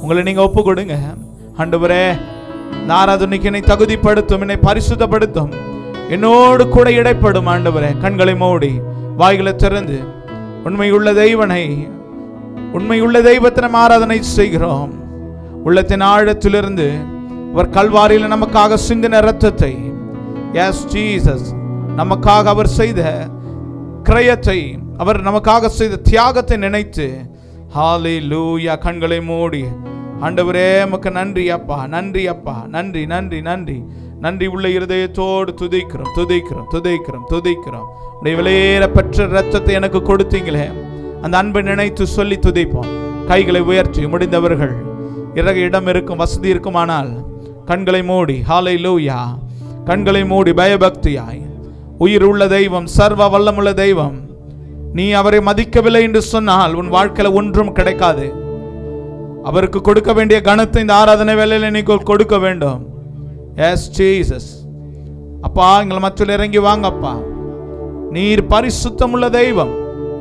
உங்களை நீங்க ஒப்பு கொடுங்க ஆண்டவரே இந்த ஆராதனைக்கு என்னை தகுதிப்படுத்தும் என்னை பரிசுத்தப்படுத்தும் என்னோடு கூட இடைப்படும் ஆண்டவரே கண்களை மூடி வாய்களை திறந்து உண்மையுள்ள தெய்வனை உண்மையுள்ள தெய்வத்தை நம்ம ஆராதனை செய்கிறோம் உள்ளத்தின் ஆழத்திலிருந்து அவர் கல்வாரியில் நமக்காக சிந்தின இரத்தத்தை எஸ் ஜீசஸ் நமக்காக அவர் செய்த கிரயத்தை அவர் நமக்காக செய்த தியாகத்தை நினைத்து ஹாலே லூயா கண்களை மூடி ஆண்டவரே நமக்கு நன்றி அப்பா நன்றி அப்பா நன்றி நன்றி நன்றி நன்றி உள்ள இருதயத்தோடு துதிக்கிறோம் துதிக்கிறோம் துதிக்கிறோம் துதிக்கிறோம் உடைய விலையேற பெற்ற ரத்தத்தை எனக்கு கொடுத்தீங்களே அந்த அன்பை நினைத்து சொல்லி துதிப்போம் கைகளை உயர்த்தி முடிந்தவர்கள் இறகு இடம் இருக்கும் வசதி இருக்குமானால் கண்களை மூடி ஹாலை லூயா கண்களை மூடி பயபக்தியாய் உயிர் உள்ள தெய்வம் சர்வ வல்லமுள்ள தெய்வம் நீ அவரை மதிக்கவில்லை என்று சொன்னால் உன் வாழ்க்கையில ஒன்றும் கிடைக்காது அவருக்கு கொடுக்க வேண்டிய கனத்தை இந்த ஆராதனை வேலையில நீ கொடுக்க வேண்டும் எஸ் ஜீசஸ் அப்பா எங்களை மத்தியில் இறங்கி வாங்க அப்பா நீர் பரிசுத்தமுள்ள தெய்வம்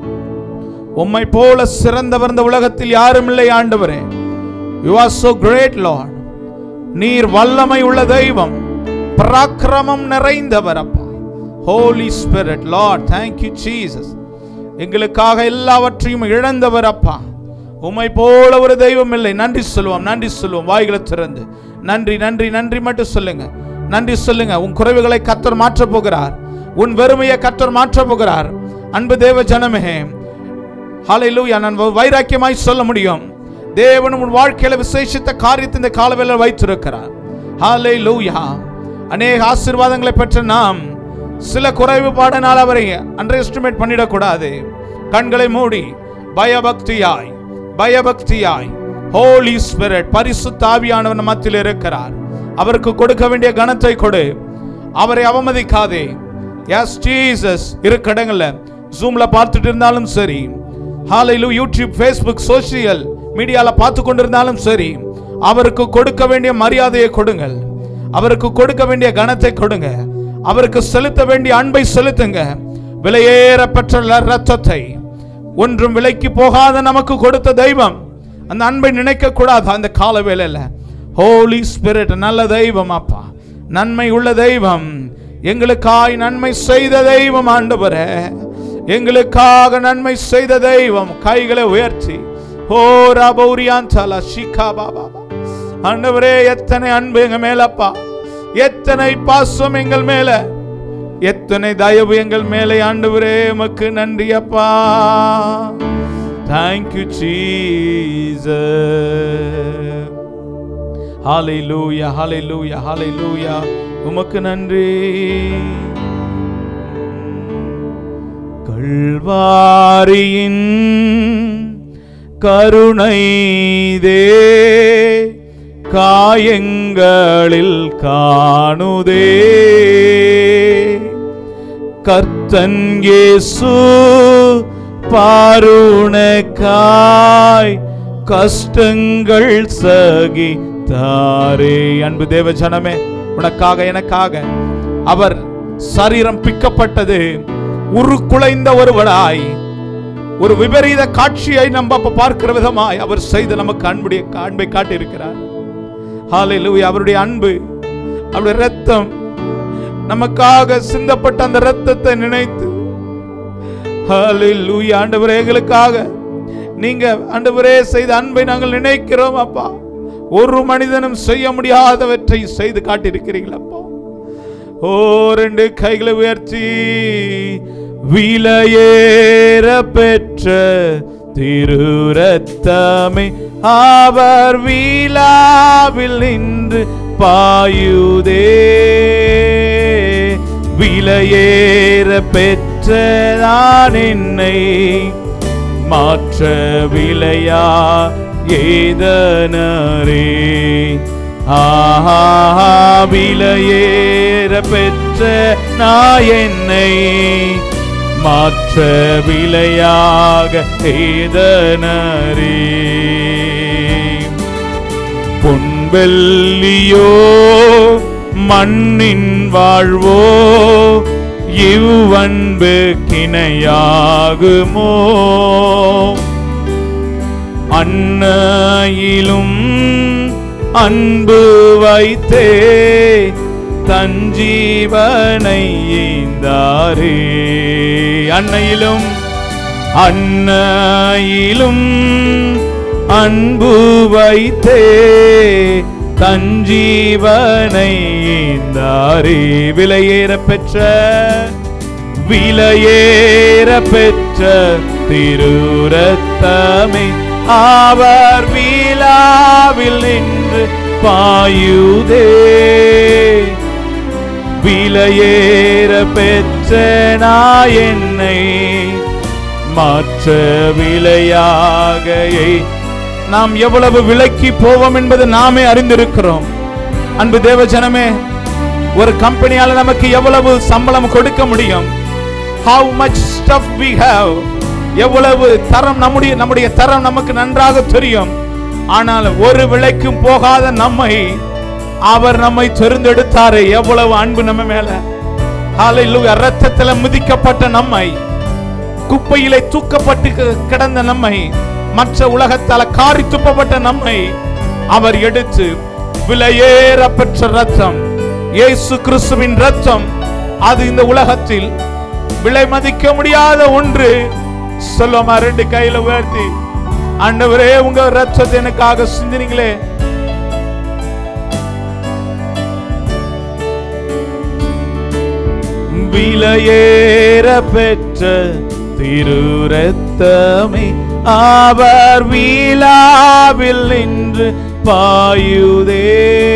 உம்மை போல சிறந்தவர் இந்த உலகத்தில் யாரும் இல்லை ஆண்டவரே you are so great lord நீர் வல்லமை உள்ள தெய்வம் பராக்கிரமம் நிறைந்தவர் அப்பா holy spirit lord thank you Jesus எங்களுக்காக எல்லாவற்றையும் இழந்தவர் அப்பா உம்மை போல ஒரு தெய்வம் இல்லை நன்றி சொல்லுவோம் நன்றி சொல்லுவோம் வாய்களை திறந்து நன்றி நன்றி நன்றி மட்டும் சொல்லுங்க நன்றி சொல்லுங்க உன் குறைவுகளை கத்தர் மாற்றப் போகிறார் உன் வெறுமையை கத்தர் மாற்றப் போகிறார் அன்பு தேவ ஜனமே ஹalleluya நான் வ- வைராக்கியமாய் சொல்ல முடியும் தேவன் உன் வாழ்க்கையில விசேஷித்த காரியத்தை இந்த காலவேளை வைத்திருக்கிறார் ஹalleluya அநேக ஆசீர்வாதங்களை பெற்ற நாம் சில குறைவுபாடினால் அவரை அண்டர் எஸ்டிமேட் பண்ணிடக்கூடாது கண்களை மூடி பயபக்தியாய் பயபக்தியாய் ஹோலி ஸ்பிரிட் பரிசுத்த ஆவியானவர் நம் மத்தியில் இருக்கிறார் அவருக்கு கொடுக்க வேண்டிய கனத்தை கொடு அவரை அவமதிக்காதே எஸ் ஜீசஸ் இருக்க இடங்கள்ல ஜூம்ல பார்த்துட்டு இருந்தாலும் சரி ஹாலையிலு யூடியூப் ஃபேஸ்புக் சோசியல் மீடியால பார்த்து கொண்டிருந்தாலும் சரி அவருக்கு கொடுக்க வேண்டிய மரியாதையை கொடுங்கள் அவருக்கு கொடுக்க வேண்டிய கனத்தை கொடுங்க அவருக்கு செலுத்த வேண்டிய அன்பை செலுத்துங்க விலையேற பெற்ற ல- ரத்தத்தை ஒன்றும் விலைக்கு போகாத நமக்கு கொடுத்த தெய்வம் அந்த அன்பை நினைக்க கூடாது அந்த கால வேளையில ஹோலி ஸ்பிரிட் நல்ல தெய்வம் அப்பா நன்மை உள்ள தெய்வம் எங்களுக்காய் நன்மை செய்த தெய்வம் ஆண்டவரே எங்களுக்காக நன்மை செய்த தெய்வம் கைகளை உயர்த்தி ஓ ரபௌரியான் சலா ஷிகா பாபா ஆண்டவரே எத்தனை அன்பு எங்க மேலப்பா எத்தனை பாசம் எங்கள் மேல எத்தனை தயவு எங்கள் மேலே ஆண்டவரே உமக்கு நன்றி அப்பா தேங்க்யூ ஜீசஸ் ஹalleluya ஹalleluya ஹalleluya உமக்கு நன்றி கல்வாரியின் கருணைதே காயங்களில் காணுதே கர்த்தன் இயேசு பாருணக்காய் கஷ்டங்கள் சகித்தாரே அன்பு தேவ ஜனமே உனக்காக எனக்காக அவர் சரீரம் பிக்கப்பட்டது உருக்குலைந்த ஒருவனாய் ஒரு விபரீத காட்சியை நம்ம அப்ப பார்க்கிற விதமாய் அவர் செய்த நமக்கு அன்புடைய அன்பை காட்டியிருக்கிறார் ஹalleluya அவருடைய அன்பு அவருடைய ரத்தம் நமக்காக சிந்தப்பட்ட அந்த ரத்தத்தை நினைத்து ஹalleluya ஆண்டவரே எங்களுக்காக நீங்க ஆண்டவரே செய்த அன்பை நாங்கள் நினைக்கிறோம் அப்பா ஒரு மனிதனும் செய்ய முடியாதவற்றை செய்து காட்டியிருக்கிறீர்கள் அப்பா ஓ ரெண்டு கைகளை உயர்த்தி விலையேற பெற்ற திரு ரத்தமே அவர் வீலாவில் நின்று பாயுதே விலையேற பெற்ற நான் என்னை மாற்ற விலையா ஏதனரே ஆஹா விலையேற பெற்ற நான் என்னை மாற்ற விலையாக ஏதனரே பொன்வெள்ளியோ மண்ணின் வாழ்வோ இவ்வன்பு கிணையாகுமோ அன்னையிலும் அன்பு வைத்தே தன் ஜீவனை ஈந்தாரே அன்னையிலும் அன்னையிலும் அன்பு வைத்தே தன் ஜீவனை ஈந்தாரே விலையேற பெற்ற விலையேற பெற்ற திருரத்தமே அவர் விழாவில் நின்று பாயுதே விலையேற பெற்ற நான் என்னை மாற்ற விலையாக எய்- நாம் எவ்வளவு விலைக்கு போவோம் என்பது நாமே அறிந்திருக்கிறோம் அன்பு தேவ ஜனமே ஒரு கம்பெனியால நமக்கு எவ்வளவு சம்பளம் கொடுக்க முடியும் how much stuff we have எவ்வளவு தரம் நம்முடைய நம்முடைய தரம் நமக்கு நன்றாக தெரியும் ஆனால் ஒரு விலைக்கும் போகாத நம்மை அவர் நம்மை தெரிந்தெடுத்தாரே எவ்வளவு அன்பு நம்ம மேல ஹalleluya ரத்தத்தில் மிதிக்கப்பட்ட நம்மை குப்பையிலே தூக்கப்பட்டு கி- கிடந்த நம்மை மற்ற உலகத்தால காரி துப்பப்பட்ட நம்மை அவர் எடுத்து விலையேற பெற்ற ரத்தம் இயேசு கிறிஸ்துவின் ரத்தம் அது இந்த உலகத்தில் விலை மதிக்க முடியாத ஒன்று சொல்லுமா ரெண்டு கையில உயர்த்தி ஆண்டவரே உங்க ரத்தத்தை எனக்காக சிந்தினீங்களே விலையேற பெற்ற திருரத்தமே அவர் வீலாவில் நின்று பாயுதே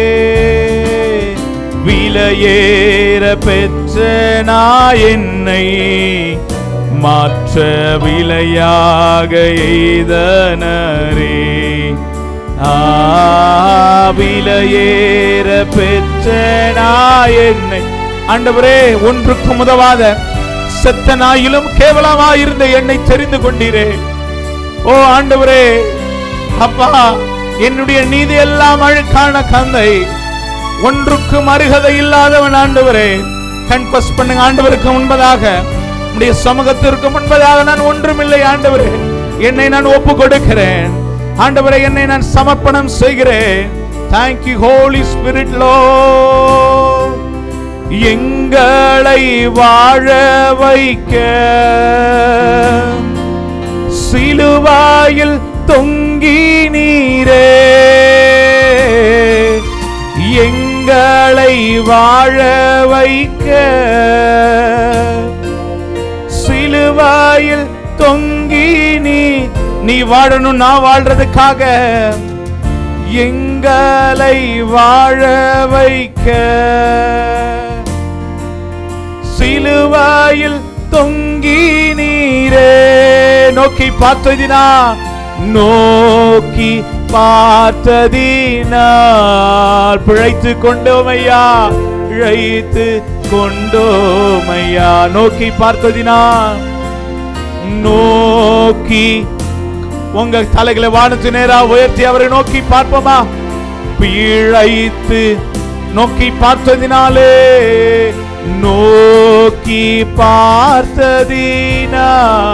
விலையேற பெற்ற நான் என்னை மாற்ற விலையாக எய்தனரே ஆ, விலையேற பெற்ற நான் என்னை ஆண்டவரே ஒன்றுக்கும் உதவாத செத்த நாயிலும் கேவலமாயிருந்த என்னை தெரிந்து கொண்டீரே ஓ ஆண்டவரே அப்பா என்னுடைய நீதி எல்லாம் அழுக்கான கந்தை ஒன்றுக்கும் அருகதை இல்லாதவன் ஆண்டவரே கன்ஃபஸ் பண்ணுங்க ஆண்டவருக்கு முன்பதாக உடைய சமூகத்திற்கு முன்பதாக நான் ஒன்றுமில்லை ஆண்டவரே என்னை நான் ஒப்பு கொடுக்கிறேன் ஆண்டவரே என்னை நான் சமர்ப்பணம் செய்கிறேன் தேங்க்யூ ஹோலி ஸ்பிரிட் லோ எங்களை வாழ வைக்க சிலுவாயில் தொங்கி நீரே எங்களை வாழ வைக்க சிலுவாயில் தொங்கி நீ நீ வாழணும் நான் வாழ்றதுக்காக எங்களை வாழ வைக்க சிலுவாயில் தொங்கி நீரே நோக்கி பார்த்ததினா நோக்கி பார்த்ததினால் பிழைத்து கொண்டோமையா இழைத்து கொண்டோமையா நோக்கி பார்த்ததினா நோக்கி உங்க தலைகளை வானத்து நேரா உயர்த்தி அவரை நோக்கி பார்ப்போமா பிழைத்து நோக்கி பார்த்ததினாலே நோக்கி பார்த்ததினா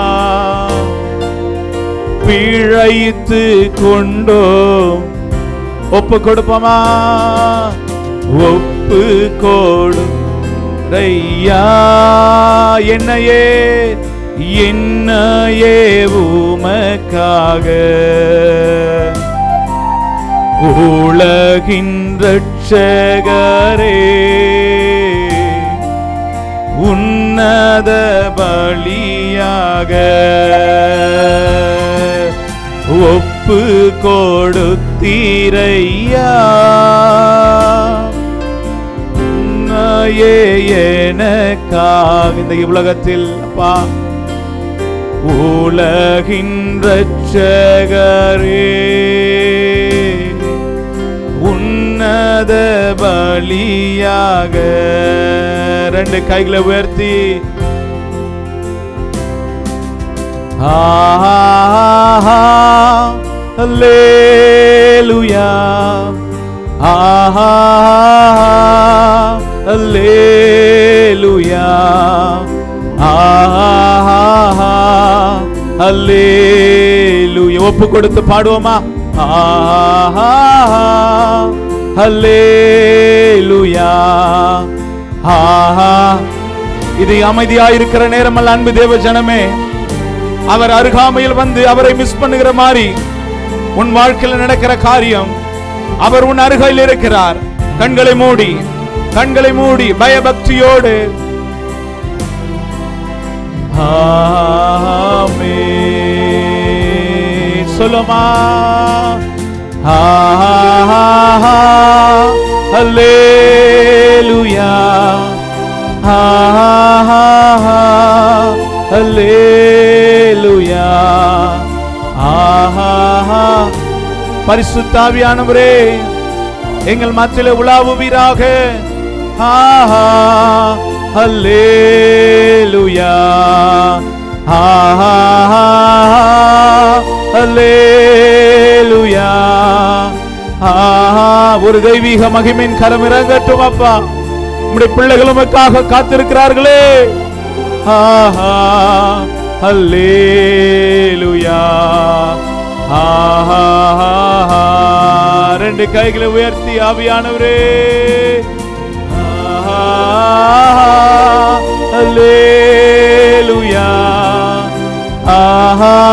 பிழைத்து கொண்டோம் ஒப்பு கொடுப்போமா ஒப்பு கொடு ஐயா என்னையே என்னையே உமக்காக உலகின் ரட்சகரே உன்னத பலியாக ஒப்பு கொடுத்தீரையா உன்னையே எனக்காக இந்த உலகத்தில் அப்பா உலகின் ரட்சகரே உன்னத பலியாக ரெண்டு கைகளை உயர்த்தி ஆஹா அல்லேலூயா ஆஹா அல்லேலூயா ஆஹா அல்லேலூயா ஒப்பு கொடுத்து பாடுவோமா ஹல்லேலூயா ஆஹா இது அமைதியாயிருக்கிற நேரமல்ல அன்பு தேவ ஜனமே அவர் அருகாமையில் வந்து அவரை மிஸ் பண்ணுகிற மாதிரி உன் வாழ்க்கையில் நடக்கிற காரியம் அவர் உன் அருகில் இருக்கிறார் கண்களை மூடி கண்களை மூடி பயபக்தியோடு ஆமே சொல்லுமா அல்லேலூயா அல்லேலூயா ஆஹா பரிசுத்தாவியானவரே எங்கள் மத்தியில உலாவுவீராக ஆஹா அல்லேலூயா ஆஹா அல்லேலூயா ஆஹா ஒரு தெய்வீக மகிமின் கரம் இறங்கட்டும் அப்பா உம்முடைய பிள்ளைகள் உமக்காக காத்திருக்கிறார்களே ஆஹா அல்லேலூயா ஆஹா ரெண்டு கைகளை உயர்த்தி ஆவியானவரே ஆஹா அல்லேலூயா ஆஹா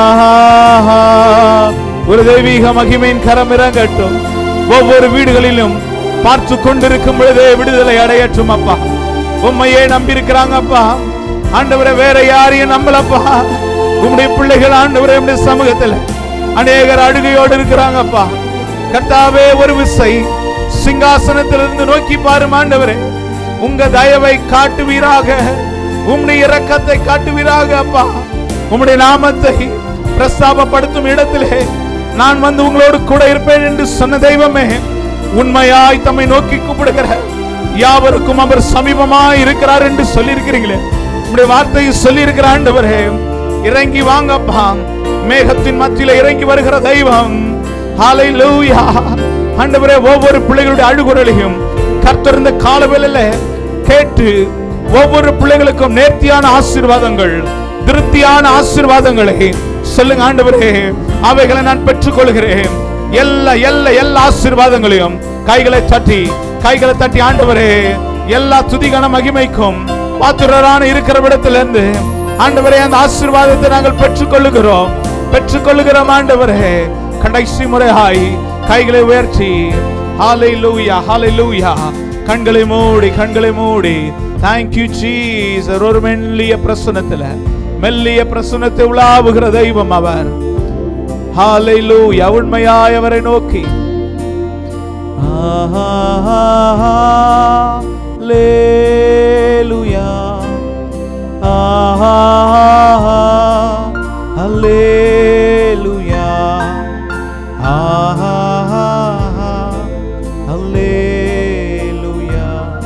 ஒரு தெய்வீக மகிமையின் கரம் இறங்கட்டும் ஒவ்வொரு வீடுகளிலும் பார்த்து கொண்டிருக்கும் பொழுதே விடுதலை அடையட்டும் அப்பா உண்மையே நம்பி இருக்கிறாங்க அப்பா ஆண்டவரை வேற யாரையும் நம்பலப்பா உம்முடைய பிள்ளைகள் ஆண்டவரை உம்முடைய சமூகத்தில் அநேகர் அழுகையோடு இருக்கிறாங்கப்பா கர்த்தாவே ஒரு விசை சிங்காசனத்திலிருந்து நோக்கி பாரும் ஆண்டவரே உங்க தயவை காட்டுவீராக உம்முடைய இரக்கத்தை காட்டுவீராக அப்பா உம்முடைய நாமத்தை பிரஸ்தாபப்படுத்தும் இடத்திலே நான் வந்து உங்களோடு கூட இருப்பேன் என்று சொன்ன தெய்வமே உண்மையாய் தம்மை நோக்கி கூப்பிடுகிற யாவருக்கும் அவர் சமீபமாய் இருக்கிறார் என்று சொல்லியிருக்கிறீங்களே உங்களுடைய வார்த்தையை சொல்லியிருக்கிற ஆண்டவரே இறங்கி வாங்கப்பா மேகத்தின் மத்தியில இறங்கி வருகிற தெய்வம் ஹalleluya ஆண்டவரே ஒவ்வொரு பிள்ளைகளுடைய அழுகுரலையும் கர்த்தர் இந்த காலவேளையில கேட்டு ஒவ்வொரு பிள்ளைகளுக்கும் நேர்த்தியான ஆசீர்வாதங்கள் திருப்தியான ஆசீர்வாதங்களை சொல்லுங்க ஆண்டவரே அவைகளை நான் பெற்றுக்கொள்கிறேன் எல்லா எல்லா எல்லா ஆசீர்வாதங்களையும் கைகளை தட்டி கைகளை தட்டி ஆண்டவரே எல்லா துதிகன மகிமைக்கும் பாத்திரரான இருக்கிற இடத்திலிருந்து ஆண்டவரே அந்த ஆசீர்வாதத்தை நாங்கள் பெற்றுக்கொள்ளுகிறோம் பெற்றுக்கொள்ளுகிறோம் ஆண்டவரே கடைசி முறையாய் கைகளை உயர்த்தி ஹalleluya ஹalleluya கண்களை மூடி கண்களை மூடி thank you jesus ஒரு மெல்லிய பிரசன்னத்துல மெல்லிய பிரசன்னத்தை உலாவுகிற தெய்வம் அவர் ஹalleluya உண்மையாய் அவரை நோக்கி ஹalleluya ஹalleluya ஹalleluya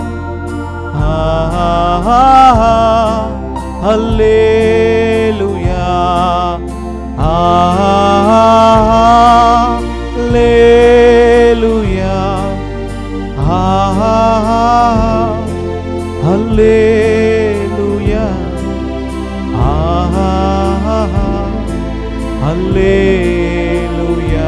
ஹalleluya ஹalleluya ஹalleluya ஹalleluya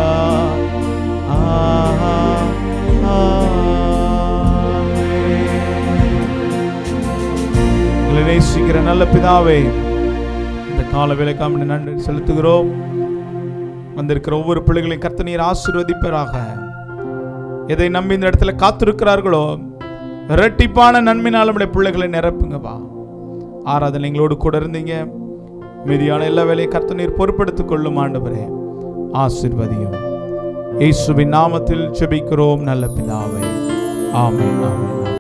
எங்களை நேசிக்கிற நல்ல பிதாவே இந்த கால வேலைக்காம நன்றி செலுத்துகிறோம் வந்திருக்கிற ஒவ்வொரு பிள்ளைகளையும் கர்த்தனீர் ஆசீர்வதிப்பராக எதை நம்பி இந்த இடத்துல காத்திருக்கிறார்களோ இரட்டிப்பான நன்மையினால் நம்முடைய பிள்ளைகளை நிரப்புங்கப்பா ஆராதனை எங்களோடு கூட இருந்தீங்க மீதியான எல்லா வேலையும் கர்த்தனீர் பொறுப்படுத்திக் கொள்ளும் ஆண்டவரே ஆசிர்வதியும் இயேசுவின் நாமத்தில் செபிக்கிறோம் நல்ல பிதாவே ஆமென் ஆமென்